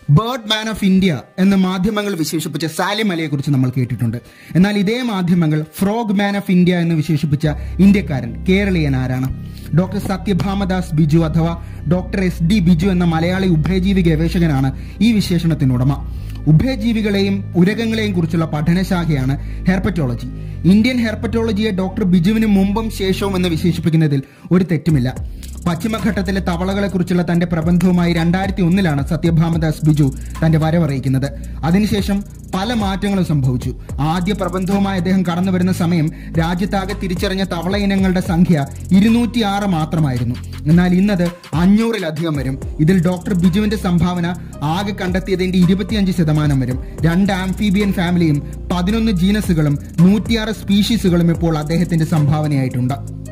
bird man of India എന്ന മാധ്യമങ്ങൾ വിശേഷിപ്പിച്ച സാലിം അലിയെ കുറിച്ച് നമ്മൾ കേട്ടിട്ടുണ്ട് എന്നാൽ ഇതേ മാധ്യമങ്ങൾ ഫ്രോഗ് മാൻ ഓഫ് ഇന്ത്യ എന്ന് വിശേഷിപ്പിച്ച ഇന്ത്യക്കാരൻ കേരളീയൻ ആരാണ് ഡോക്ടർ സത്യഭാമദാസ് ബിജു അഥവാ ഡോക്ടർ എസ് ഡി ബിജു എന്ന മലയാളി ഉഭയജീവി ഗവേഷകനാണ് ഈ വിശേഷണത്തിനുടമ ഉഭയജീവികളെയും ഉരകങ്ങളെയും കുറിച്ചുള്ള പഠനശാഖയാണ് ഹെർപ്പറ്റോളജി ഇന്ത്യൻ ഹെർപ്പറ്റോളജിയെ ഡോക്ടർ ബിജുവിന് മുമ്പും ശേഷവും എന്ന് വിശേഷിപ്പിക്കുന്നതിൽ ഒരു തെറ്റുമില്ല പശ്ചിമഘട്ടത്തിലെ തവളകളെ കുറിച്ചുള്ള തന്റെ പ്രബന്ധവുമായി രണ്ടായിരത്തി ഒന്നിലാണ് സത്യഭാമദാസ് ബിജു തന്റെ വരവറിയിക്കുന്നത് അതിനുശേഷം പല മാറ്റങ്ങളും സംഭവിച്ചു ആദ്യ പ്രബന്ധവുമായി അദ്ദേഹം കടന്നു വരുന്ന സമയം രാജ്യത്താകെ തിരിച്ചറിഞ്ഞ തവള ഇനങ്ങളുടെ സംഖ്യ ഇരുന്നൂറ്റിയാറ് മാത്രമായിരുന്നു എന്നാൽ ഇന്നത് അഞ്ഞൂറിലധികം വരും ഇതിൽ ഡോക്ടർ ബിജുവിന്റെ സംഭാവന ആകെ കണ്ടെത്തിയതിന്റെ ഇരുപത്തിയഞ്ച് ശതമാനം വരും രണ്ട് ആംഫീബിയൻ ഫാമിലിയും പതിനൊന്ന് ജീനസുകളും നൂറ്റിയാറ് സ്പീഷീസുകളും ഇപ്പോൾ അദ്ദേഹത്തിന്റെ സംഭാവനയായിട്ടുണ്ട്